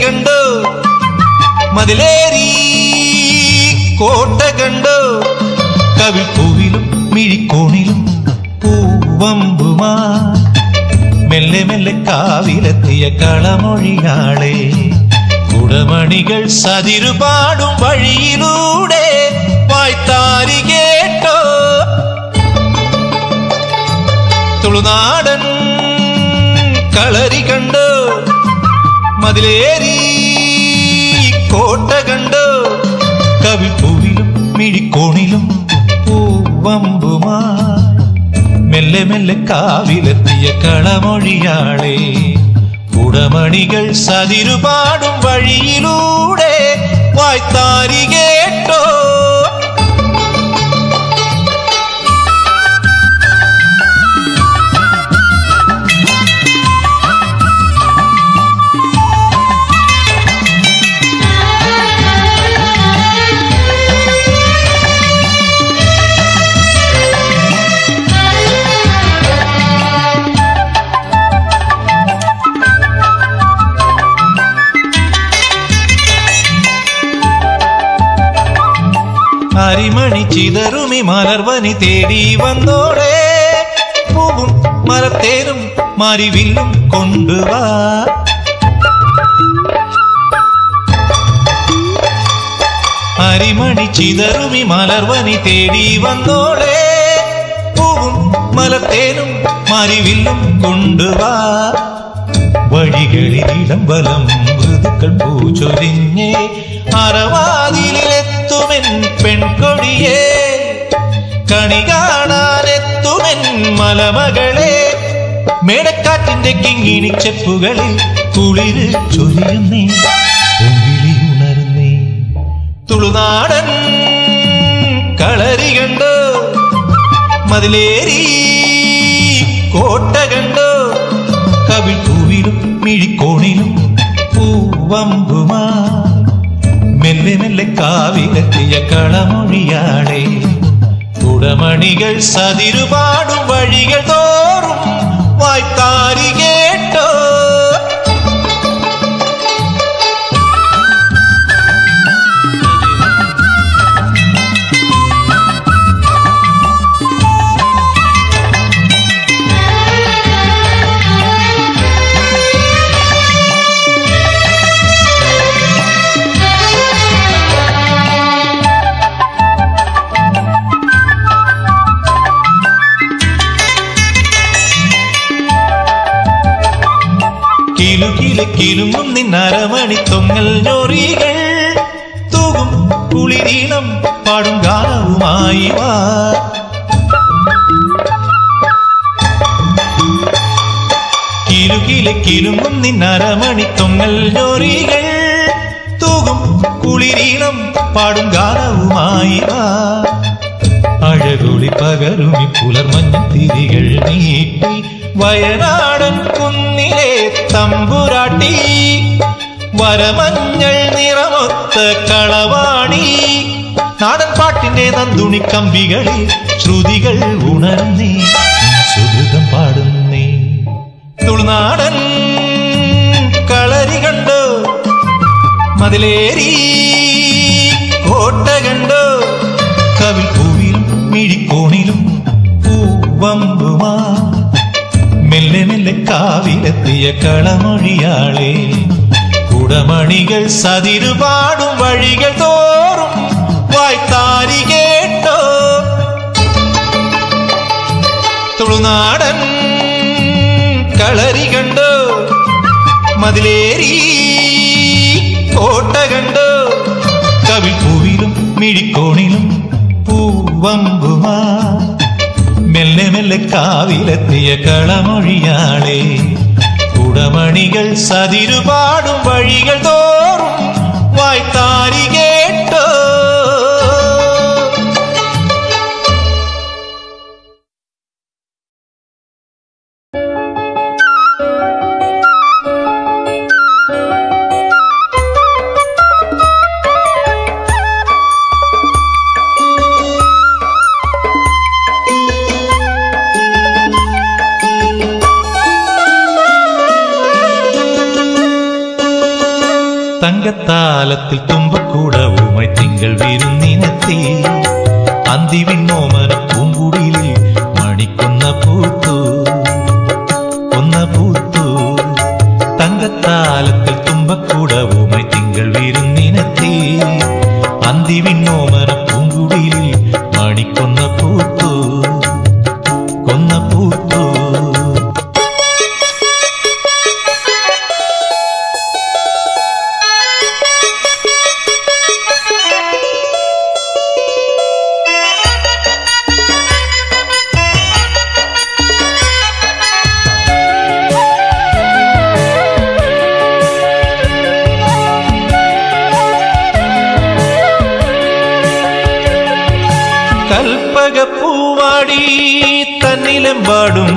കണ്ടോ മതിലേറി കോട്ട കണ്ടോ കവിൽ പൂവിലും മിഴിക്കോണിലും പൂവമ്പുമാ മെല്ലെ മെല്ലെ കാവിലെത്തിയ കളമൊഴിയാളെ കുടമണികൾ സതിരുപാടും വഴിയിലൂടെ വായ്ത്താരി കേട്ടോ തുളുനാടൻ കളരി കണ്ടോ മതിലേറി കോട്ട കണ്ടോ കവിൽ പൂവിലും മിഴിക്കോണിലും പൂവമ്പുമാ മെല്ലെ മെല്ലെ കാവിലെത്തിയ കളമൊഴിയാളെ കുടമണികൾ സതിരുപാടും വഴിയിലൂടെ വായ്ത്താരി കേട്ടോ അരിമണി ചിതറുമി മലർവനി തേടി വന്നോടെ പൂവും മരത്തേരും മരിവില്ലും കൊണ്ടുവാ അരിമണി ചിതറുമി മലർവനി തേടി വന്നോടെ പൂവും മലത്തേനും മരിവില്ലും കൊണ്ടുവാ വഴികളിൽ ഇടംബലം മൃദുക്കൾ പൂച്ചൊരിഞ്ഞേ അറവാതിലെത്തുമെൻ പെൺകൊടിയേ കണി കാണാനെത്തുമെൻ മലമകളെ മേടക്കാറ്റിന്റെ കിങ്ങിണി ചെപ്പുകളിൽ കുളിര് ചൊരിയുന്നേ പൊങ്കിളി ഉണർന്നേ തുളുനാടൻ കളരി കണ്ടോ മതിലേറി കോട്ട കണ്ടോ കവിൾ പൂവിലും മിഴിക്കോണിലും പൂവമ്പുമാ മെല്ലെ മെല്ലെ കാവിലെത്തിയ കളമൊഴിയാളെ കുടമണികൾ സതിരുപാടും വഴികൾ തോറും വായ്ത്താരി കേട്ടോ കിലുകിലക്കിലുങ്ങും നിന്നരമണി തൊങ്ങൽ ഞൊറികൾ തൂകും കുളിരീണം പാടും ഗാനവുമായി വാ കിലുകിലക്കിലുങ്ങും നിന്നരമണി തൊങ്ങൽ ഞൊറികൾ തൂകും കുളിരീണം പാടും ഗാനവുമായി വാ അഴകുളി പകരുമി പുലർമഞ്ഞ തിരികൾ നീട്ടി വയനാടൻ കുന്നിലെ തമ്പുരാട്ടി വരമഞ്ഞൾ നിറമൊത്ത കളവാണി നാടൻ പാട്ടിന്റെ നന്ദുണി കമ്പികളിൽ ശ്രുതികൾ ഉണർന്നേ സുഹൃതം പാടുന്നേ തുളുനാടൻ കളരി കണ്ടോ മതിലേറി കോട്ട കണ്ടോ കവിൽ പൂവിലും മിഴിക്കോണിലും പൂവമ്പുമാ മെല്ലെ മെല്ലെ കാവിലെത്തിയ കളമൊഴിയാളെ കുടമണികൾ സതിരുപാടും വഴികൾ തോറും വായ്ത്താരി കേട്ടോ തുളുനാടൻ കളരി കണ്ടോ മതിലേറി കോട്ട കണ്ടോ കവിൽ പൂവിലും മിഴിക്കോണിലും പൂവമ്പുമാ മെല്ലെ മെല്ലെ കാവിലെത്തിയ കളമൊഴിയാളെ കുടമണികൾ സതിരുപാടും വഴികൾ തോറും വായ്ത്താരി കേട്ടോ തങ്കത്താലത്തിൽ തുമ്പക്കൂടവുമായി തിങ്കൾ വിരുന്നിനെത്തി അന്തിവിണ്ണോമന പൂങ്കുടിയിൽ മണിക്കുന്ന പൂത്തു കൊന്ന പൂത്തു തങ്കത്താലത്തിൽ തുമ്പക്കൂടവുമായി തിങ്കൾ വിരുന്നിനെത്തി അന്തിവിണ്ണോമന പൂങ്കുടിയിൽ മണിക്കൊന്ന പൂത്തു കൊന്ന പൂത്തു കൽപ്പകപ്പൂവാടി തന്നിലെമ്പാടും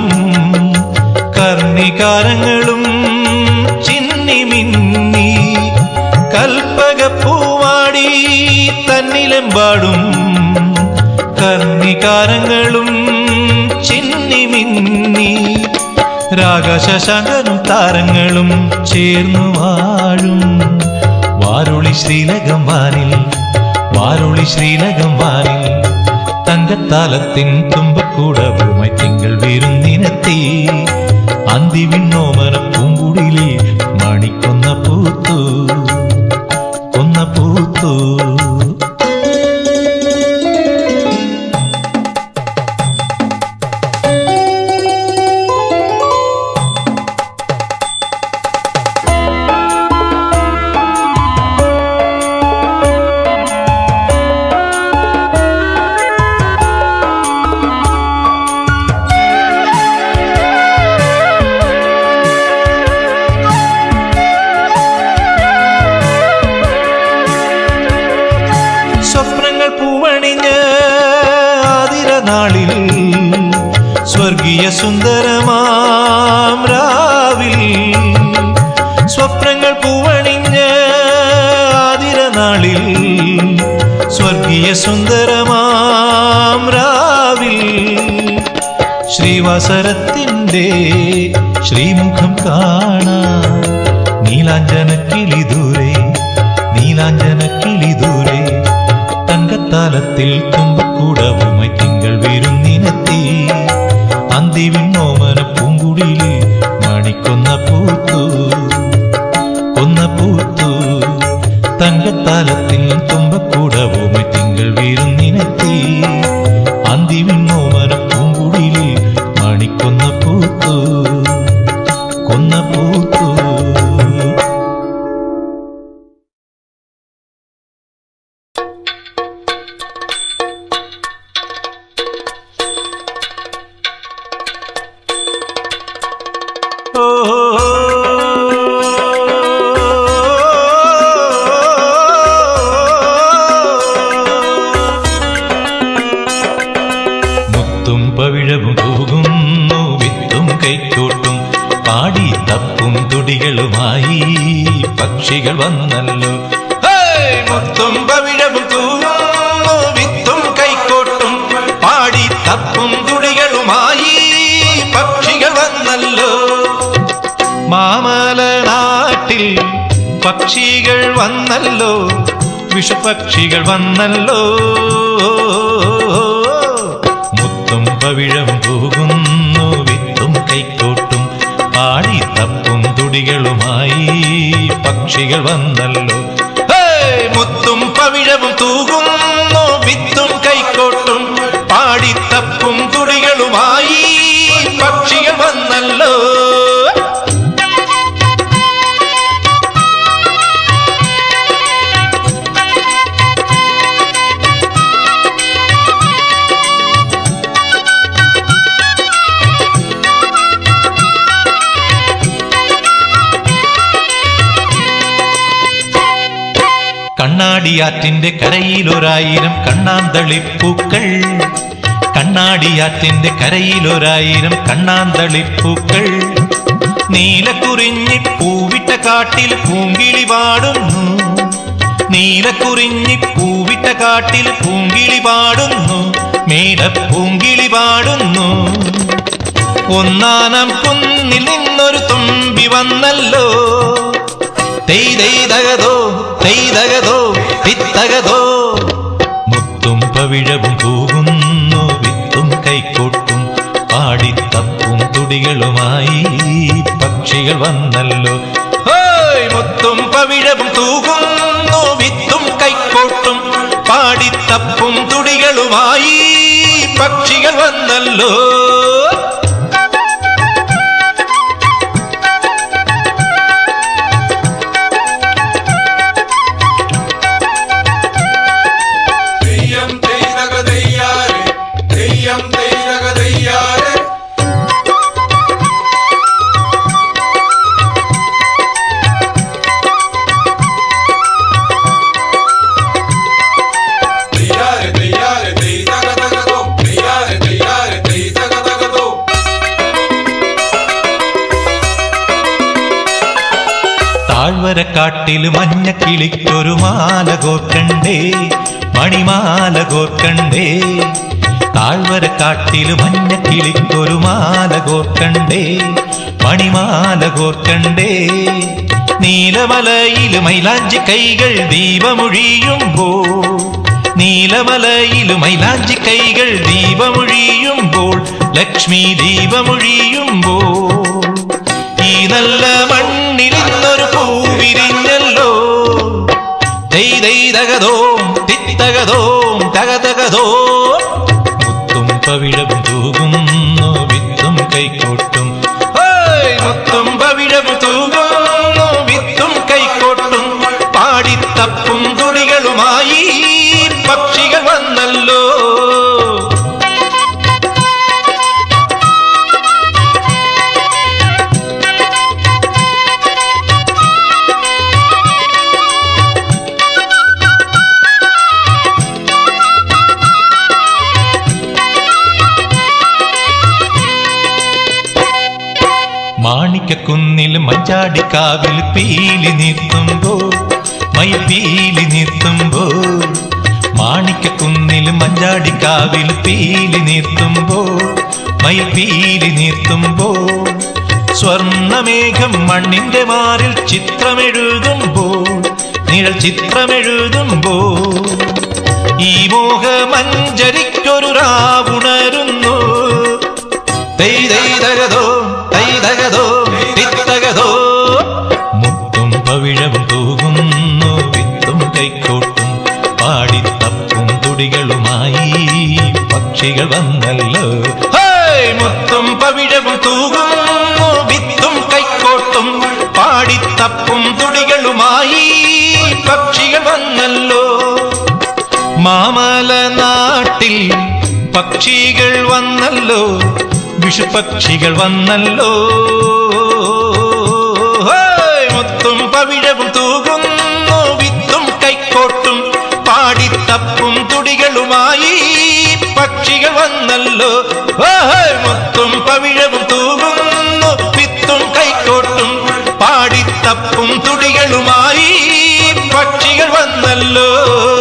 കർണികാരങ്ങളും ചിന്നി മിന്നി കൽപ്പകപ്പൂവാടി തന്നിലെമ്പാടും കർണികാരങ്ങളും ചിന്നി മിന്നി രാഗശശകനും താരങ്ങളും ചേർന്നു വാഴും വാരുളി ശ്രീലകം വാനിൽ വാരുളി ശ്രീലകം വാനിൽ തങ്കത്താലത്തിൻ തുമ്പക്കൂടവുമായി തിങ്കൾ വിരുന്നിനെത്തി അന്തി വിണ്ണോമന പൂങ്കുടിലെ മണിക്കൊന്ന പൂത്തു കൊന്ന പൂത്തു സ്വപ്നങ്ങൾ പൂവണിഞ്ഞ് ആതിര നാളിൽ സ്വർഗീയ സുന്ദരമാം രാവിൽ സ്വപ്നങ്ങൾ പൂവണിഞ്ഞ് ആതിര നാളിൽ സ്വർഗീയ സുന്ദരമാം രാവിൽ ശ്രീവാസരത്തിൻ്റെ ശ്രീമുഖം കാണാൻ നീലാഞ്ജന കിളി ദൂരെ നീലാഞ്ജന കിളി ദൂരെ തങ്കത്താലത്തിൽ തുമ്പക്കൂടവുമായി തിങ്കൾ വിരുന്നിനെത്തി അന്തി വിണ്ണോമന പൂങ്കുടിയിൽ മണിക്കൊന്ന പൂത്തു കൊന്ന പൂത്തു തങ്കത്താലത്തിൽ തുമ്പക്കൂടവുമായി തിങ്കൾ വിരുന്നിനെത്തി അന്തി വിണ്ണോമന പൂങ്കുടിയിൽ മണിക്കൊന്ന പൂത്തു കൊന്ന പൂത്തു മുത്തും പവിഴവും തൂകുന്നു വിത്തും കൈക്കോട്ടും പാടി തപ്പും തുടികളുമായി പക്ഷികൾ വന്നല്ലോ ഹേയ്! മുത്തും പവിഴവും തൂകുന്നു വിത്തും കൈക്കോട്ടും പാടി തപ്പും തുടികളുമായി പക്ഷികൾ വന്നല്ലോ മാമല നാട്ടിൽ പക്ഷികൾ വന്നല്ലോ വിഷുപക്ഷികൾ വന്നല്ലോ മുത്തും പവിഴം പോകുന്നു വിത്തും കൈക്കോട്ടും പാടി തപ്പും തുടികളുമായി പക്ഷികൾ വന്നല്ലോ ഹേയ്! മുത്തും പവിഴവും തൂകുന്നു വിത്തും കൈക്കോട്ടും പാടി തപ്പും തുടികളുമായി പക്ഷികൾ വന്നല്ലോ കണ്ണാടിയാറ്റിന്റെ കരയിലൊരായിരം കണ്ണാന്തളിപ്പൂക്കൾ കണ്ണാടിയാറ്റിന്റെ കരയിലൊരായിരം കണ്ണാന്തളിപ്പൂക്കൾ നീലക്കുറിഞ്ഞി പൂവിട്ട കാട്ടിൽ പൂങ്കിളി പാടുന്നു നീലക്കുറിഞ്ഞി പൂവിട്ട കാട്ടിൽ പൂങ്കിളി പാടുന്നു മേടപ്പൂങ്കിളി പാടുന്നു ഒന്നാനാം കുന്നിൽ നിന്നൊരു തുമ്പി വന്നല്ലോ തെയ്തൈതകതോ തൈതകതോ തിത്തകതോ മുത്തും പവിഴവും തൂകുന്നു വിത്തും കൈക്കോട്ടും പാടിത്തപ്പും തുടികളുമായി പക്ഷികൾ വന്നല്ലോ ഹേയ്! മുത്തും പവിഴവും തൂകുന്നു വിത്തും കൈക്കോട്ടും പാടിത്തപ്പും തുടികളുമായി പക്ഷികൾ വന്നല്ലോ തെയ്യം തെയ്തക തെയ്യാറെ തെയ്യം തെയ്തക തെയ്യാറെ തെയ്യാറെ തെയ്യാറെ തെയ്തക തകതോ തെയ്യാറെ തെയ്യാറെ തെയ്തക തകതോ താഴ്വരക്കാട്ടില് മഞ്ഞക്കിളിക്കൊരു മാല കോർക്കണ്ടേ മണിമാല കോർക്കണ്ടേ താഴ്വരക്കാട്ടില് മഞ്ഞക്കിളിക്കൊരു മാല കോർക്കണ്ടേ മണിമാല കോർക്കണ്ടേ നീലമലയില് മൈലാഞ്ചി കൈകൾ ദീപമൊഴിയുമ്പോൾ നീലമലയില് മൈലാഞ്ചി കൈകൾ ദീപമൊഴിയുമ്പോൾ ലക്ഷ്മി ദീപമൊഴിയുമ്പോൾ ഈ നല്ല മണ്ണിൽ ഇന്നൊരു പൂവിരിഞ്ഞല്ലോ ദൈതകതോ തിത്തകതോ തകതകതോ മുത്തും പവിഴവും തൂകുന്നു വിത്തും കൈക്കോട്ടും ഹേയ്! മുത്തും പവിഴവും തൂകുന്നു വിത്തും കൈക്കോട്ടും പാടിത്തപ്പും തുണികളുമായി പക്ഷികൾ വന്നല്ലോ മാണിക്കക്കുന്നിൽ മഞ്ചാടിക്കാവിൽ പീലി നിർത്തുമ്പോ മയിൽപീലി നിർത്തുമ്പോ മാണിക്കക്കുന്നിൽ മഞ്ചാടിക്കാവിൽ പീലി നിർത്തുമ്പോ മയിൽപീലി നിർത്തുമ്പോ സ്വർണമേഘം മണ്ണിന്റെ മാറിൽ ചിത്രമെഴുതുമ്പോൾ നിഴൽ ചിത്രമെഴുതുമ്പോൾ ഈ മോഹമഞ്ചരിക്കൊരു രാവുണരുന്നു തൈതൈതകതോ തൈതകതോ തിത്തകതോ മുത്തും പവിഴവും തൂകുന്നു വിത്തും കൈക്കോട്ടും പാടിത്തപ്പും തുടികളുമായി പക്ഷികൾ വന്നല്ലോ ഹേയ്! മുത്തും പവിഴവും തൂകുന്നു വിത്തും കൈക്കോട്ടും പാടിത്തപ്പും തുടികളുമായി പക്ഷികൾ വന്നല്ലോ മാമല നാട്ടിൽ പക്ഷികൾ വന്നല്ലോ വിഷുപക്ഷികൾ വന്നല്ലോ ഹേയ്! മുത്തും പവിഴവും തൂകുന്നു വിത്തും കൈക്കോട്ടും പാടിത്തപ്പും തുടികളുമായി പക്ഷികൾ വന്നല്ലോ ഹേയ്! മുത്തും പവിഴവും തൂകുന്നു വിത്തും കൈക്കോട്ടും പാടിത്തപ്പും തുടികളുമായി പക്ഷികൾ വന്നല്ലോ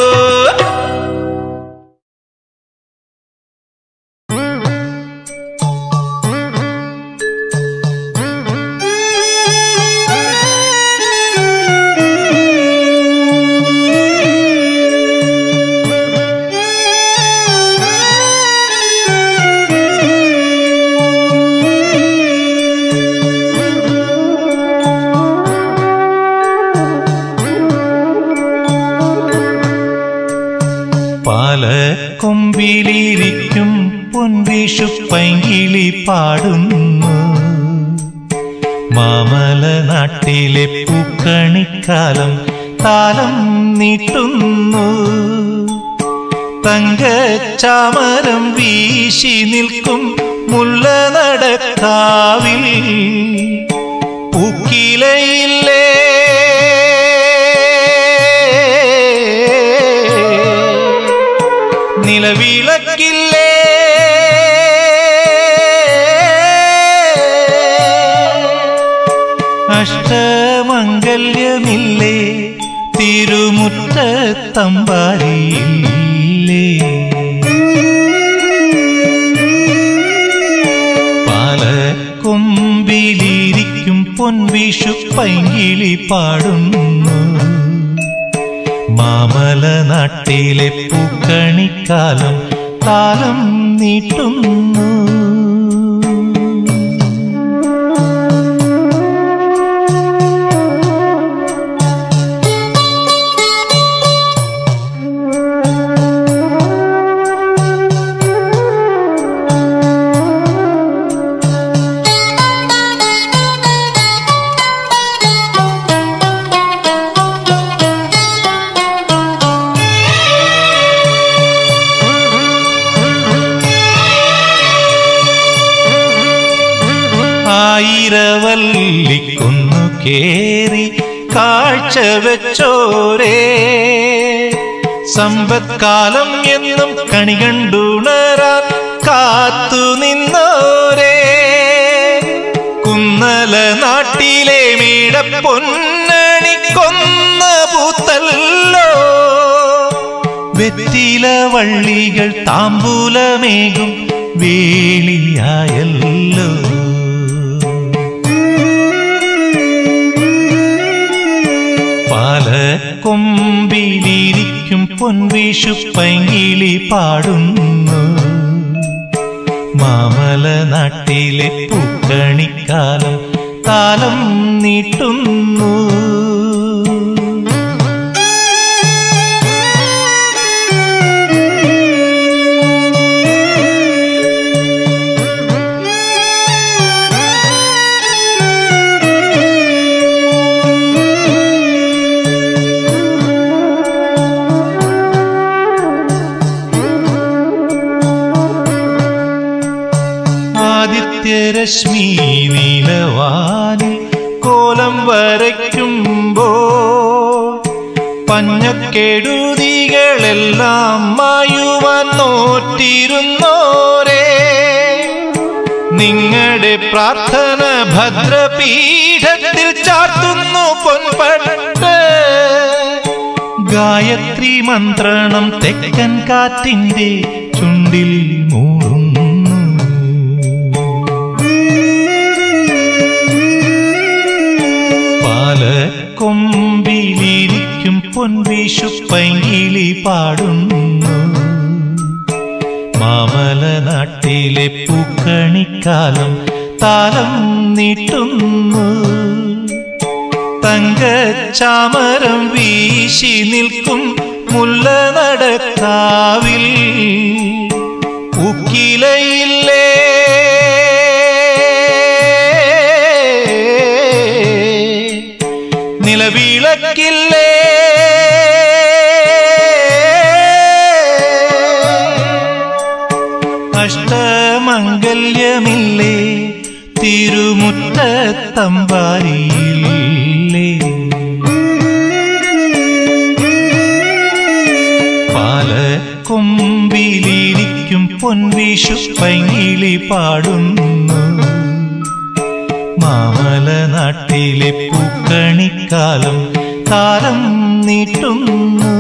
പാലക്കൊമ്പിലിരിക്കും പൊൻവിഷു പൈങ്കിളി പാടുന്നു മാമല നാട്ടിലെ പൂക്കണിക്കാലം താലം നീട്ടുന്നു തങ്കച്ചാമരം വീശി നിൽക്കും മുല്ല നടക്കാവിൽ പൂക്കിലയില്ലേ നിലവിളക്കില്ലേ അഷ്ടമംഗല്യമില്ലേ തിരുമുറ്റത്തമ്പാരിയില്ലേ പാലക്കൊമ്പിലിരിക്കും പൊൻവിഷു പൈങ്കിളി പാടുന്നു മാമല നാട്ടിലെ പൂക്കണിക്കാലം താലം നീട്ടുന്നു ആയിരവല്ലിക്കുന്നു കേറി കാഴ്ച വെച്ചോരേ സമ്പത്കാലം എന്നും കണി കണ്ടുണരാൻ കാത്തു നിന്നോരേ കുന്നല നാട്ടിലെ മീട പൊന്നണി കൊന്ന പൂത്തല്ലോ വെറ്റില വള്ളികൾ താമ്പൂലമേകും വേളിയായല്ലോ പാലക്കൊമ്പിലിരിക്കും പൊൻവീഷു പൈങ്കിളി പാടുന്നു മാമല നാട്ടിലെ പൂക്കണിക്കാലം താലം നീട്ടുന്നു ആദിത്യരശ്മി നീലവാനിൽ കോലം വരയ്ക്കുമ്പോ പഞ്ഞക്കെടുതികളെല്ലാം മായുവാൻ നോറ്റിരുന്നോരേ നിങ്ങളുടെ പ്രാർത്ഥന ഭദ്രപീഠത്തിൽ ചാർത്തുന്നു പൊൻപട്ട് ഗായത്രി മന്ത്രണം തെക്കൻ കാറ്റിന്റെ ചുണ്ടിൽ മൂടുന്നു പാലക്കൊമ്പിലിരിക്കും പൊൻവീഷു പൈങ്കിളി പാടുന്നു മാമല നാട്ടിലെ പൂക്കണിക്കാലം താലം നീട്ടുന്നു തങ്കച്ചാമരം വീശി നിൽക്കും മുല്ല നടക്കാവിൽ ഉക്കിലയില്ലേ നിലവിളക്കില്ലേ അഷ്ടമംഗല്യമില്ലേ തിരുമുറ്റത്തമ്പാരിയില്ലേ പാലക്കൊമ്പിലിരിക്കും പൊൻവീഷു പൈങ്കിളി പാടുന്നു മാമല നാട്ടിലെ പൂക്കണിക്കാലം താരം നീട്ടുന്നു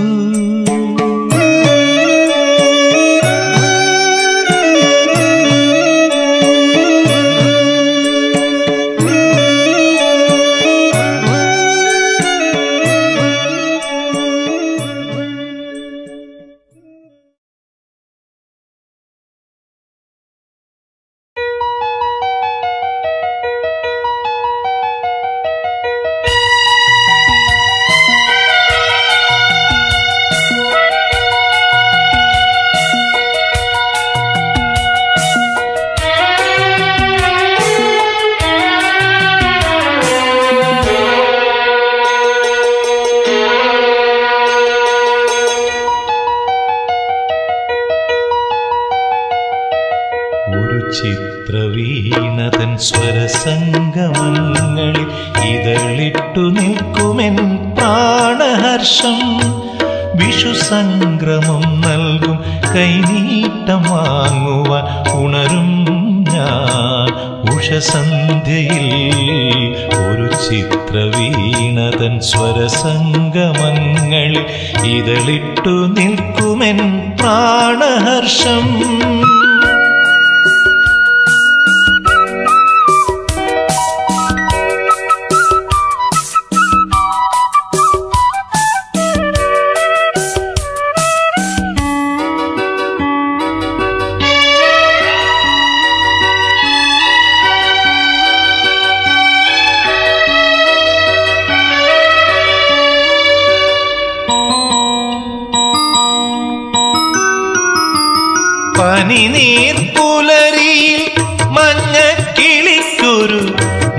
ഒരു ചിത്രവീണതൻ സ്വരസംഗമങ്ങളിൽ ഇതളിട്ടു നിൽക്കുമെൻ പ്രാണഹർഷം വിഷു സംക്രമം നൽകും കൈനീട്ടം വാങ്ങുവാൻ ഉണരും ഞാൻ ഉഷസന്ധ്യയിൽ ഒരു ചിത്രവീണതൻ സ്വരസംഗമങ്ങളിൽ ഇതളിട്ടു നിൽക്കുമെൻ പ്രാണഹർഷം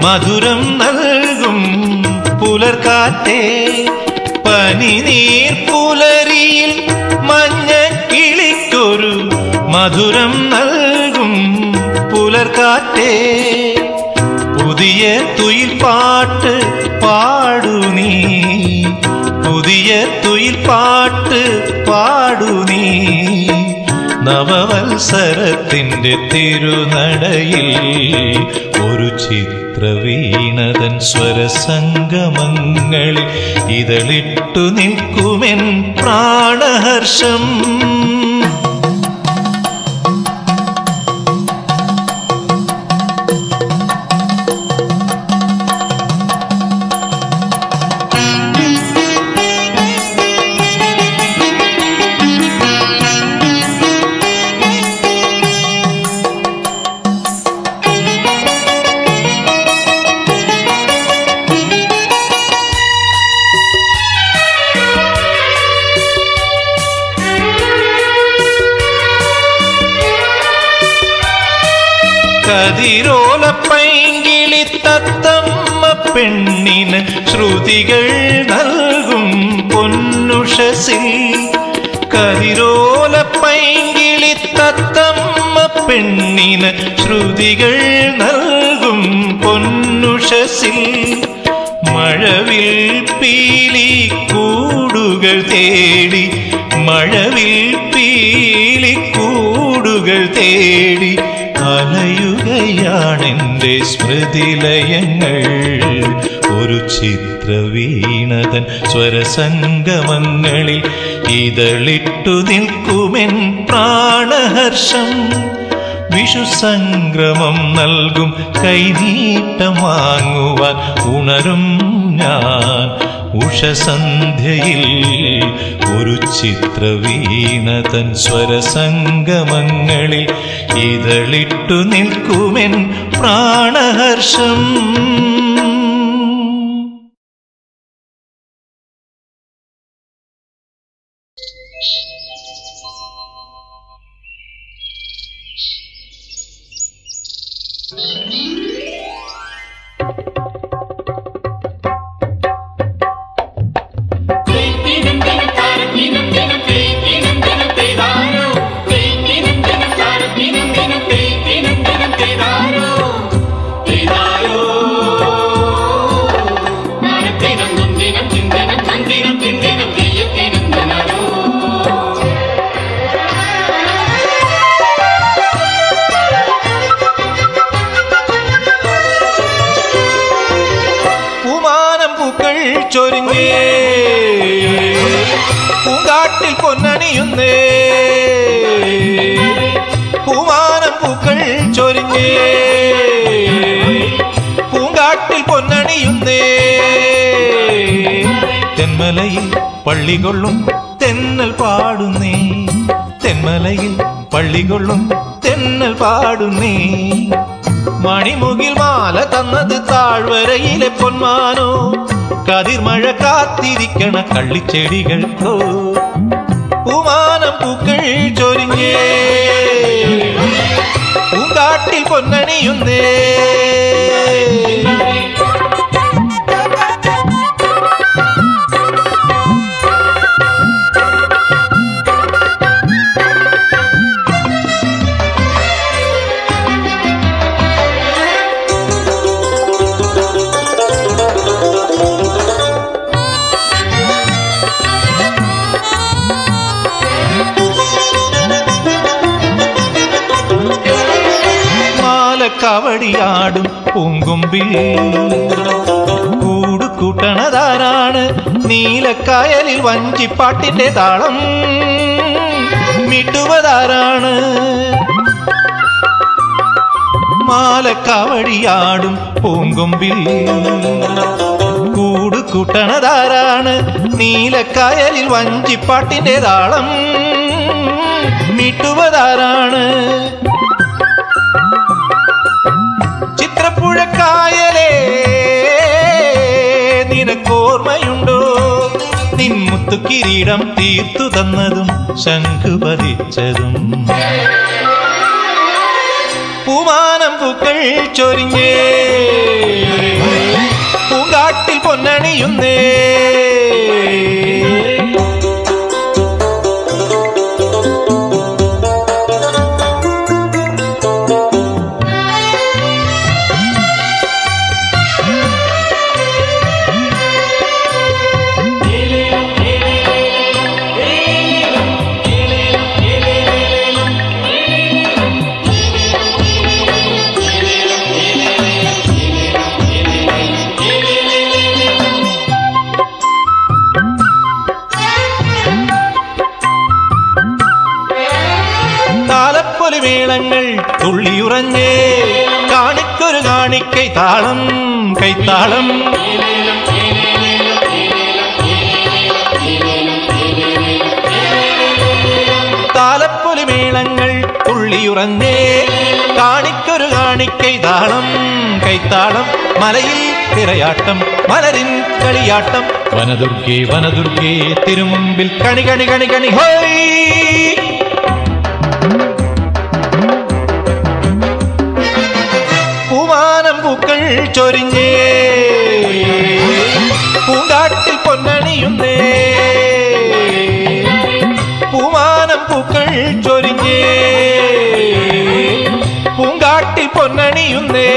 മധുരം നൽകും പുലർക്കാറ്റേ പനിനീർ പുലരിയിൽ മഞ്ഞ കിളിക്കൊരു മധുരം നൽകും പുലർക്കാറ്റേ പുതിയ തുയിൽ പാട്ട് പാടു നീ പുതിയ തുയിൽ പാട്ട് പാടു നീ നവവത്സരത്തിന്റെ തിരുനടയിൽ ഒരു ചിത്രവീണതൻ സ്വരസംഗമങ്ങളിൽ ഇതളിട്ടു നിൽക്കുമെൻ പ്രാണഹർഷം കതിരോല പൈങ്കിളി തത്തമ്മ പെണ്ണിന് ശ്രുതികൾ നൽകും പൊന്നുഷസിൽ കതിരോല പൈങ്കിളി തത്തമ്മ പെണ്ണിന് ശ്രുതികൾ നൽകും പൊന്നുഷസിൽ മഴവിൽ പീലി കൂടുകൾ തേടി മഴവിൽ പീലി കൂടുകൾ തേടി അലയുകയാണെൻ്റെ സ്മൃതിലയങ്ങൾ ഒരു ചിത്രവീണതൻ സ്വരസംഗമങ്ങളിൽ ഇതളിട്ടു നിൽക്കുമെൻ പ്രാണഹർഷം വിഷുസംക്രമം നൽകും കൈനീട്ടം വാങ്ങുവാൻ ഉണരും ഞാൻ ഉഷസന്ധ്യയിൽ ഒരു ചിത്രവീണതൻ സ്വരസംഗമങ്ങളിൽ ഇതളിട്ടു നിൽക്കുമെൻ പ്രാണഹർഷം പൂമാനം പൂക്കൾ ചൊരിഞ്ഞേ പൂങ്കാട്ടിൽ പൊന്നണിയുന്നേ പൂമാനം പൂക്കൾ ചൊരിഞ്ഞേ പൂങ്കാട്ടിൽ പൊന്നണിയുന്നേ തെന്മലയിൽ പള്ളികൊള്ളും തെന്നൽ പാടുന്നേ തെന്മലയിൽ പള്ളികൊള്ളും തെന്നൽ പാടുന്നേ മണിമുകിൽ മാല തന്നത് താഴ്വരയിലെ പൊന്മാനോ കതിർമഴ കാത്തിരിക്കണ കള്ളിച്ചെടികൾക്കോ പൂമാനം പൂക്കൾ ചൊരിഞ്ഞേ പൂങ്കാട്ടിൽ പൊന്നണിയുന്നേ മാലക്കവടിയാടും പൂങ്കൊമ്പിൽ കൂട് കൂട്ടണതാരാണ് നീലക്കായലിൽ വഞ്ചിപ്പാട്ടിന്റെ താളം മിട്ടുവതാരാണ് മാലക്കവടിയാടും പൂങ്കൊമ്പിൽ കൂട് കൂട്ടണതാരാണ് നീലക്കായലിൽ വഞ്ചിപ്പാട്ടിന്റെ താളം മിട്ടുവതാരാണ് ചിത്രപ്പുഴക്കായലേ നിനക്കോർമ്മയുണ്ടോ നിൻ മുത്തു കിരീടം തീർത്തു തന്നതും ശംഖു പതിച്ചതും പൂമാനം പൂക്കൾ ചൊരിഞ്ഞേ പൂങ്കാട്ടിൽ പൊന്നണിയുന്നേ താലപ്പൊലി മേളങ്ങൾ തുള്ളിയുറഞ്ഞേ കാണിക്കൊരു കാണിക്കൈ താളം കൈത്താളം താലപ്പൊലി മേളങ്ങൾ തുള്ളിയുറഞ്ഞേ കാണിക്കൊരു കാണിക്കൈ താളം കൈത്താളം മലയിൽ തിരയാട്ടം മലരിൻ കളിയാട്ടം വനദുർഗേ വനദുർഗേ തിരുമുമ്പിൽ കണി കണി കണി കണി ഹോയ് പൂവാനം പൂക്കൾ ചൊരിഞ്ഞേ പൂങ്കാട്ടിൽ പൊന്നണിയുന്നേ പൂവാനം പൂക്കൾ ചൊരിഞ്ഞേ പൂങ്കാട്ടിൽ പൊന്നണിയുന്നേ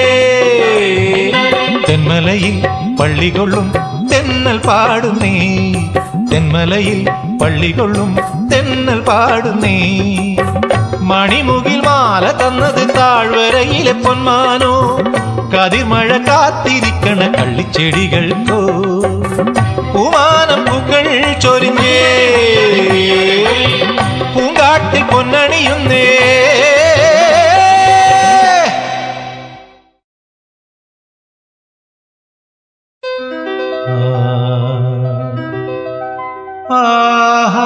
തെന്മലയിൽ പള്ളികൊള്ളും തെന്നൽ പാടുന്നേ തെന്മലയിൽ പള്ളികൊള്ളും തെന്നൽ പാടുന്നേ മണിമുകിൽ മാല തന്നത് താഴ്വരയിലെ പൊന്മാനോ കതിർമഴ കാത്തിരിക്കണ കള്ളിച്ചെടികൾക്കോ പൂമാനം പൂക്കൾ ചൊരിഞ്ഞേ പൂങ്കാട്ടിൽ പൊന്നണിയുന്നേ ആഹാ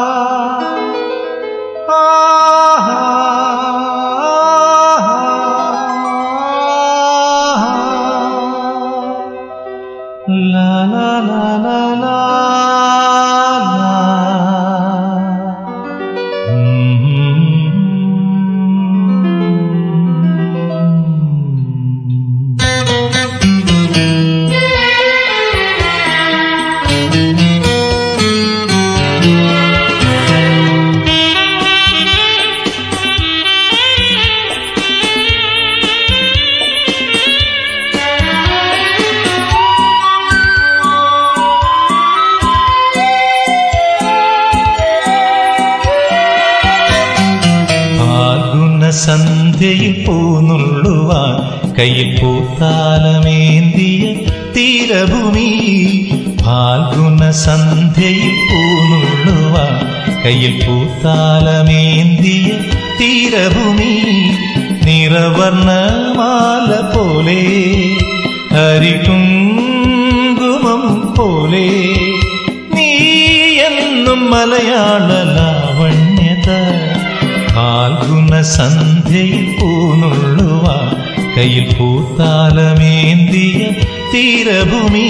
La la la la la la. ഫാൽഗുണ സന്ധ്യയിൽ പൂന്നുള്ളുവാൻ കയ്യിൽ പൂത്താലമേന്തിയ തീരഭൂമി ഫാൽഗുണ സന്ധ്യയിൽ പൂന്നുള്ളുവാൻ കയ്യിൽ പൂത്താലമേന്തിയ തീരഭൂമി നിറവർണ്ണമാല പോലെ ഹരികുങ്കുമം പോലെ നീ എന്നും മലയാള ലാവണ്യത ഫാൽഗുണ സന്ധ്യയിൽ പൂന്നുള്ളുവ കയ്യിൽ പൂത്താലമേന്തിയ തീരഭൂമി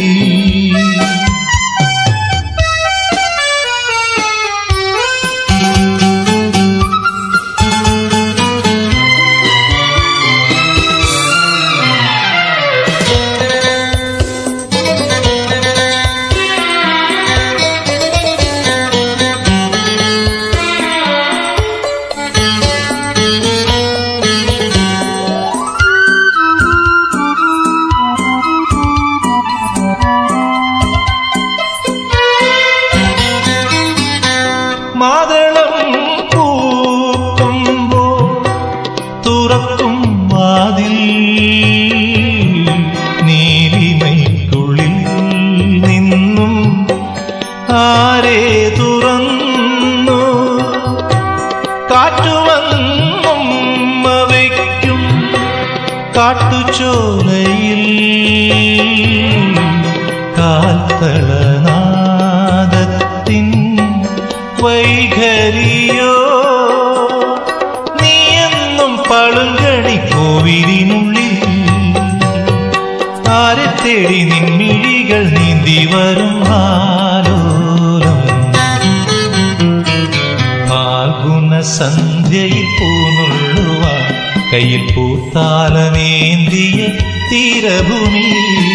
മാതളം പൂക്കുമ്പോ തുറക്കും വാതിൽ നീലിമയ്ക്കുള്ളിൽ നിന്നും ആരെ തുറന്നു കാറ്റുവന്നും വയ്ക്കും കാട്ടുചോലയിൽ കാൽത്തളനാദത്തിൻ വൈഖരിയോ നീയെന്നും പളുങ്കണി കോവിലിനുള്ളിൽ ആരെ തേടി നിൻമിഴികൾ നീന്തി വരും ആലോലം ഫാൽഗുണ സന്ധ്യയിൽ പൂന്നുള്ളുവാൻ കയ്യിൽ പൂത്താലമേന്തിയ തീരഭൂമി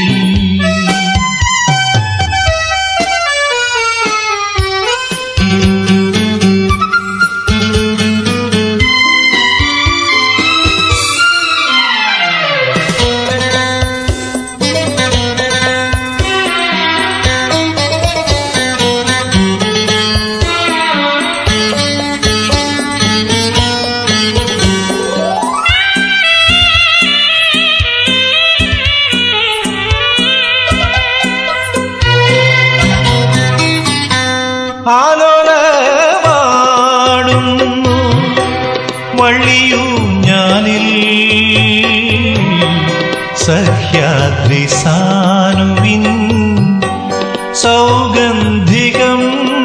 ആലോലമാടുന്നു വള്ളിയൂഞ്ഞാലിൽ സഹ്യാദ്രി സാനുവിൻ സൗഗന്ധികം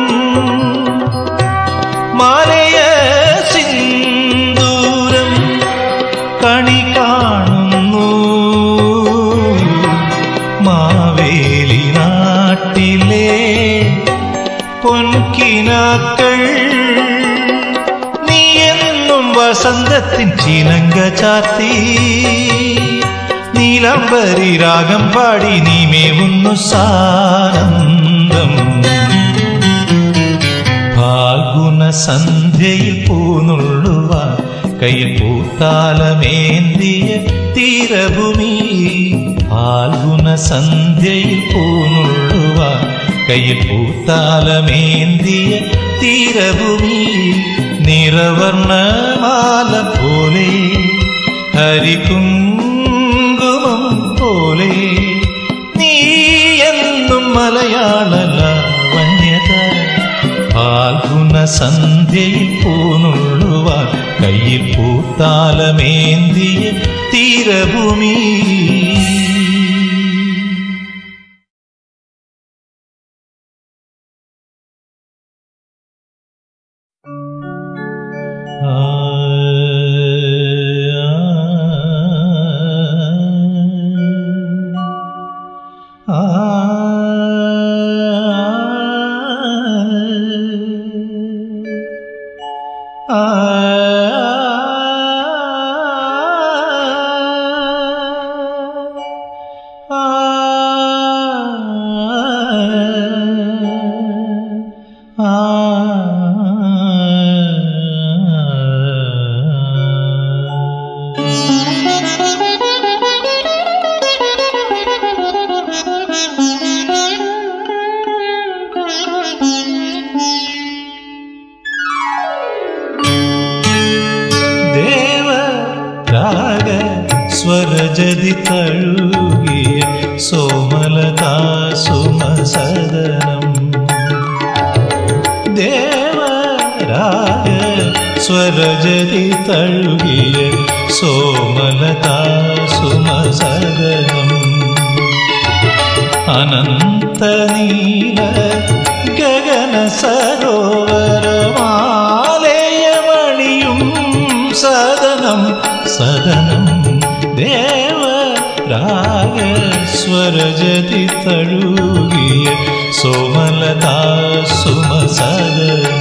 മാലയ സിന്ദൂരം കണി കാണുന്നു മാവേലി നാട്ടിലെ പൊൻകിനാക്കൾ നീ എന്നും വസന്തത്തിൻ ചിലങ്ക ചാത്തി നീലാംബരി രാഗം പാടി നീ മേവുന്നു സാനന്ദം ഫാൽഗുണ സന്ധ്യയിൽ പൂനുള്ളുവാൻ കയ്യിൽ പൂത്താലമേന്തിയ തീരഭൂമി ഫാൽഗുണ സന്ധ്യയിൽ പൂനുള്ളുവാൻ കയ്യിൽ പൂത്താലമേന്തിയ തീരഭൂമി നിറവർണ്ണമാല പോലെ ഹരികുങ്കുമം പോലെ നീ എന്നും മലയാള ലാവണ്യത ഫാൽഗുണ സന്ധ്യയിൽ പൂനുള്ളുവാൻ കയ്യിൽ പൂത്താലമേന്തിയ തീരഭൂമി ദേവ രാഗ സ്വരജതി തഴുകിയ സോമലതാ സുമസദനം ദേവ രാഗ സ്വരജതി തഴുകിയ സോമലതാ സുമസദനം അനന്തനീല ഗഗന സരോവരമാലയമണിയും സദനം സദനം ദേവ രാഗസ്വരജതി തഴുകിയ സോമലതാ സുമസദനം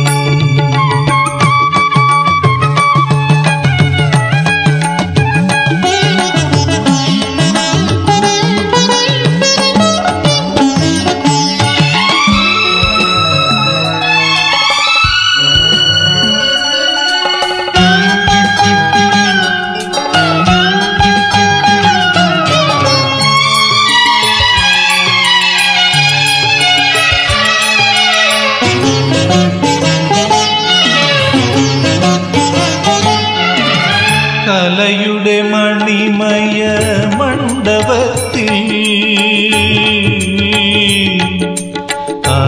കലയുടെ മണിമയ മണ്ഡപത്തിൽ ആ,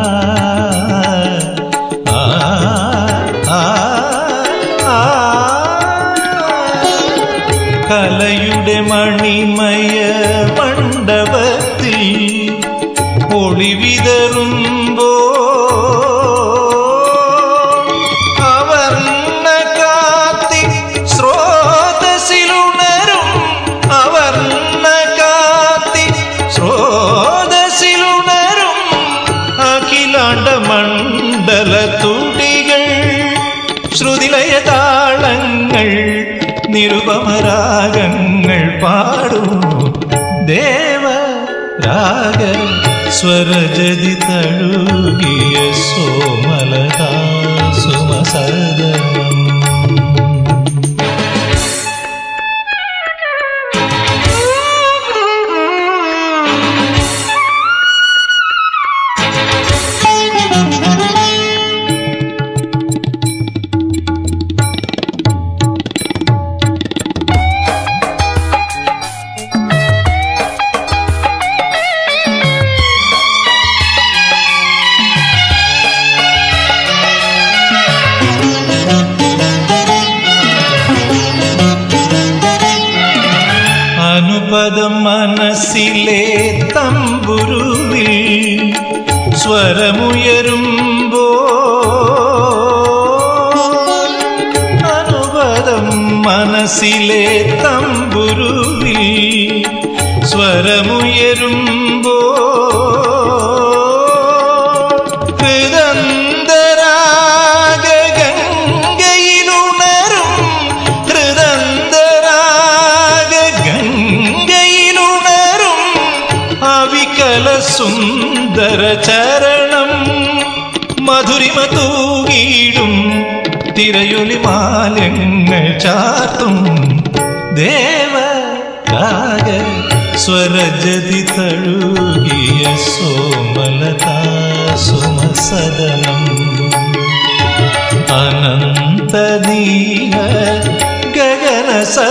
ആ, ആ, ആ. കലയുടെ മണിമയ മണ്ഡപത്തിൽ ഒളിവിതറുമ്പോ അവർണ്ണ കാത്തി സ്രോതസ്സിലുണരും അവർണ്ണ കാത്തി സ്രോതസ്സിലുണരും അഖിലാണ്ട മണ്ഡല തുടികൾ ശ്രുതിലയ താളങ്ങൾ നിരുപമരാഗങ്ങൾ പാടുന്നു ദേവ രാഗ സ്വരജതി തഴുകിയ സോമലതാ സുമസദനം അനുപദം മനസ്സിലെ തമ്പുരുവിൽ സ്വരമുയരുമ്പോ അനുപദം മനസ്സിലെ തമ്പുരുവിൽ സ്വരമുയരുമ്പോ ഹൃദന്തരാഗ ഗംഗയിലുണരും ഹൃദന്തരാഗ ഗംഗയിലുണരും അവികല സുന്ദര ചരണം മധുരിമ തൂകിയിടും തിരയൊലി മാലങ്ങൾ ചാർത്തും ദേവ രാഗ സ്വരജതി തഴുകിയ സോമലതാ സുമസദനം അനന്തനീല ഗഗന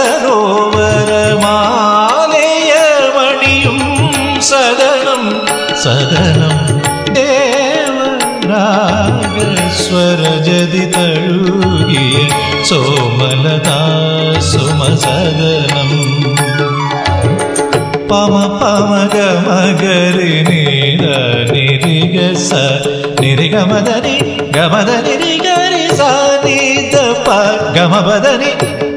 സരോവരമാലയമണിയും സദനം സദനം ദേവരാഗസ്വരജതി തഴുകിയ സോമലതാ സുമസദനം പമ പമ ഗമഗരി നീര നിരിഗ സ നിരിഗ മദനി ഗമദ നിരിഗരി സ നിദ പ ഗമ പദനി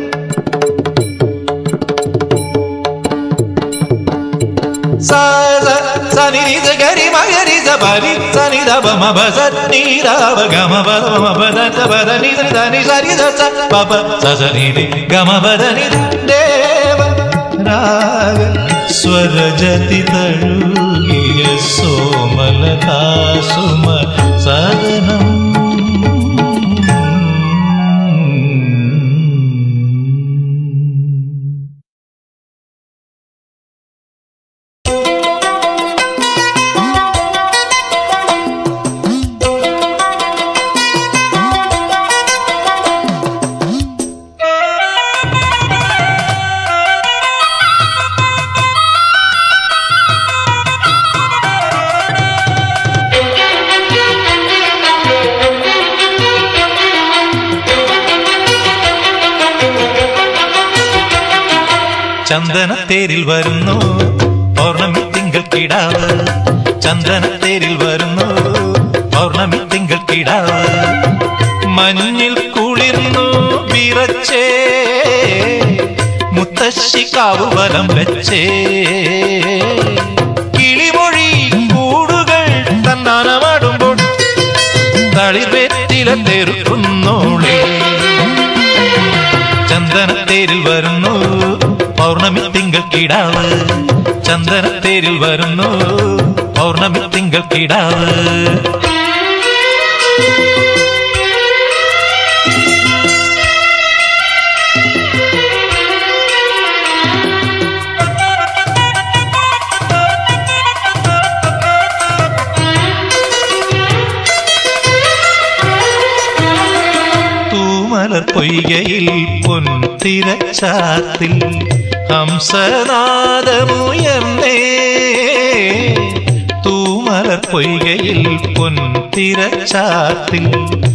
സ സ സ നിരി സ ഗരി മഗരി സ പരി സ നി ധ പ മ പ സ നി ധ പ ഗമ പ ധ മ പ ധ സ പ ധ നി ധ ധ നി സ രി ധ സ പ പ സ സ നി രി ഗമ പ ധ നി ദേവ രാഗ സ്വരജതി തഴുകിയ സോമലതാ സുമ സദനം ചന്ദനത്തേരിൽ വരുന്നു പൗർണമി തിങ്കൾ കിടാവ് ചന്ദനത്തേരിൽ വരുന്നു പൗർണമി തിങ്കൾ കിടാവ് മഞ്ഞിൽ കുളിർന്നു വിറച്ചേ മുത്തശ്ശി കാവുവലം വെച്ചേ കിളിമൊഴി കൂടുകൾ തന്നാനമാടുമ്പോൾ തളിർവേറ്റില തെറുക്കുന്നോളേ ചന്ദനത്തേരിൽ വരുന്നു പൗർണമി തിങ്കൾ കിടാവ് ചന്ദനത്തേരിൽ വരുന്നു പൗർണമി തിങ്കൾ കിടാവ് തൂമലർ പൊയ്കയിൽ പൊൻതിരച്ചാത്തിൽ ഹംസനാദമുയർന്നേ തൂമലർ പൊയ്കയിൽ പൊൻതിരച്ചാത്തിൽ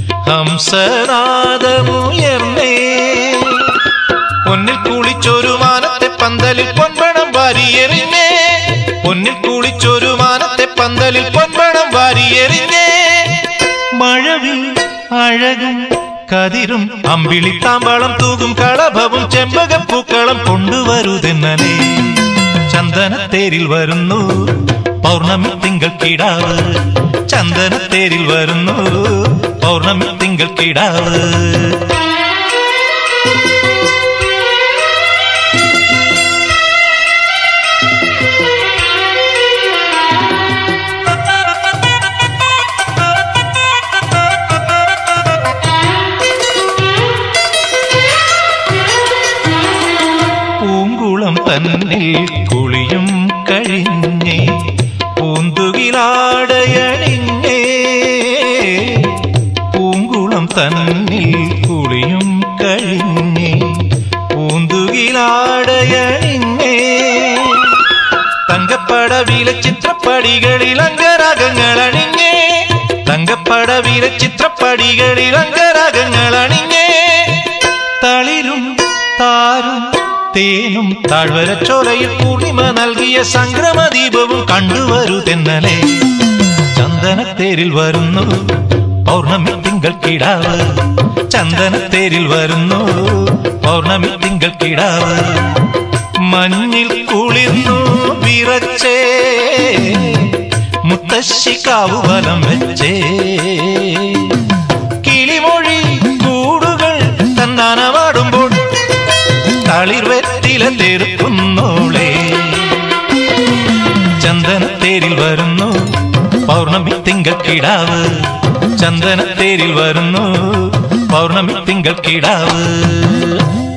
ഹംസനാദമുയർന്നേ പൊന്നിൽ കുളിച്ചൊരു മാനത്തെ പന്തലിൽ പൊൻപണം വാരിയെറിഞ്ഞേ പൊന്നിൽ കുളിച്ചൊരു മാനത്തെ പന്തലിൽ പൊൻപണം വാരിയെറിഞ്ഞേ മഴവിൽ അഴകും കതിരും അമ്പിളി താമ്പാളം തൂകും കളഭവും ചെമ്പകപ്പൂക്കളം കൊണ്ടുവരുതെന്നലേ ചന്ദനത്തേരിൽ വരുന്നു പൗർണമി തിങ്കൾ കിടാവ് ചന്ദനത്തേരിൽ വരുന്നു പൗർണമി തിങ്കൾ കിടാവ് തന്നിൽ കുളിയും കഴിഞ്ഞേ പൂന്തുകിലാടയണിഞ്ഞേ പൂങ്കുളം തന്നിൽ കുളിയും കഴിഞ്ഞേ പൂന്തുകിലാടയണിഞ്ഞേ തങ്കപ്പടവിലെ ചിത്രപ്പടികളിൽ അംഗരാഗങ്ങൾ അണിഞ്ഞേ തങ്കപ്പടവിലെ ചിത്രപ്പടികളിൽ അംഗരാഗങ്ങൾ അണിഞ്ഞേ തളിരും താരും തേനും താഴ്വരച്ചോലയിൽ പൂർണിമ നൽകിയ സംക്രമദീപവും കണ്ടുവരൂ തെന്നലെ ചന്ദനത്തേരിൽ വരുന്നു പൗർണമി തിങ്കൾ കിടാവ് ചന്ദനത്തേരിൽ വരുന്നു പൗർണമി തിങ്കൾ കിടാവ് മഞ്ഞിൽ കുളിർന്നു വിറച്ചേ മുത്തശ്ശി കാവുവലം വെച്ചേ കിളിമൊഴി കൂടുകൾ തന്നാനമാടുമ്പോൾ തളിർവെറ്റില തീർക്കുന്നോളെ ചന്ദനത്തേരിൽ വരുന്നു പൗർണമി തിങ്കൾ കിടാവ് ചന്ദനത്തേരിൽ വരുന്നു പൗർണമി തിങ്കൾ കിടാവ്